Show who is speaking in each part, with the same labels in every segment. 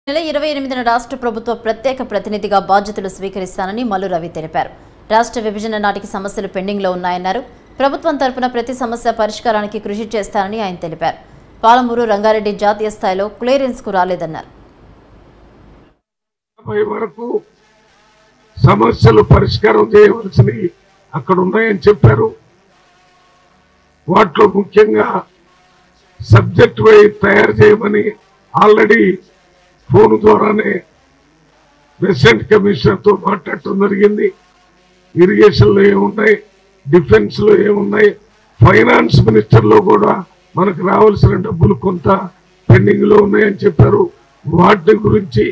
Speaker 1: నెల ఇరవై ఎనిమిదిన రాష్ట్ర ప్రభుత్వ ప్రత్యేక ప్రతినిధిగా బాధ్యతలు స్వీకరిస్తానని మల్లు రవి తెలిపారు రాష్ట్ర విభజన నాటికి సమస్యలు పెండింగ్లో ఉన్నాయన్నారు ప్రభుత్వం తరపున ప్రతి సమస్య పరిష్కారానికి కృషి చేస్తానని ఆయన తెలిపారు పాలమూరు రంగారెడ్డి జాతీయ స్థాయిలో క్లియరెన్స్కు రాలేదన్నారు
Speaker 2: యాభై వరకు సమస్యలు పరిష్కారం చేయవలసినవి అక్కడ ఉన్నాయని చెప్పారు వాటిలో ముఖ్యంగా సబ్జెక్ట్ వై తయారు చేయమని ఆల్రెడీ ఫోన్ ద్వారానే రెసిడెంట్ కమిషనర్ తో మాట్లాడటం జరిగింది ఇరిగేషన్ లో ఏమున్నాయి డిఫెన్స్ లో ఏమున్నాయి ఫైనాన్స్ మినిస్టర్ లో కూడా మనకు రావాల్సిన డబ్బులు కొంత పెండింగ్ లో ఉన్నాయని చెప్పారు వాటి గురించి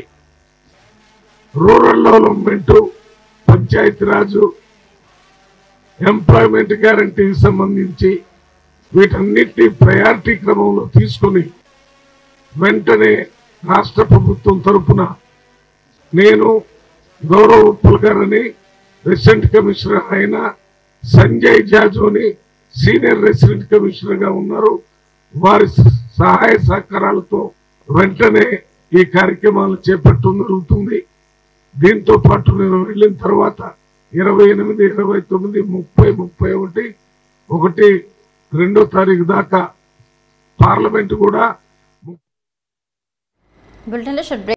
Speaker 2: రూరల్ డెవలప్మెంట్ పంచాయతీరాజు ఎంప్లాయ్మెంట్ గ్యారంటీకి సంబంధించి వీటన్నిటిని ప్రయారిటీ క్రమంలో తీసుకొని వెంటనే రాష్ట్ర ప్రభుత్వం తరపున నేను గౌరవ్ ఉప్పల్ గారని రెసిడెంట్ కమిషనర్ అయిన Sanjay Jajoni senior resident commissioner గా ఉన్నారు వారి సహాయ సహకారాలతో వెంటనే ఈ కార్యక్రమాలు చేపట్టడం జరుగుతుంది దీంతో పాటు నేను వెళ్ళిన తర్వాత ఇరవై ఎనిమిది ఇరవై తొమ్మిది ముప్పై ముప్పై ఒకటి ఒకటి రెండో తారీఖు దాకా పార్లమెంట్ కూడా
Speaker 1: బులెటిన్లో షుడ్ బ్రేక్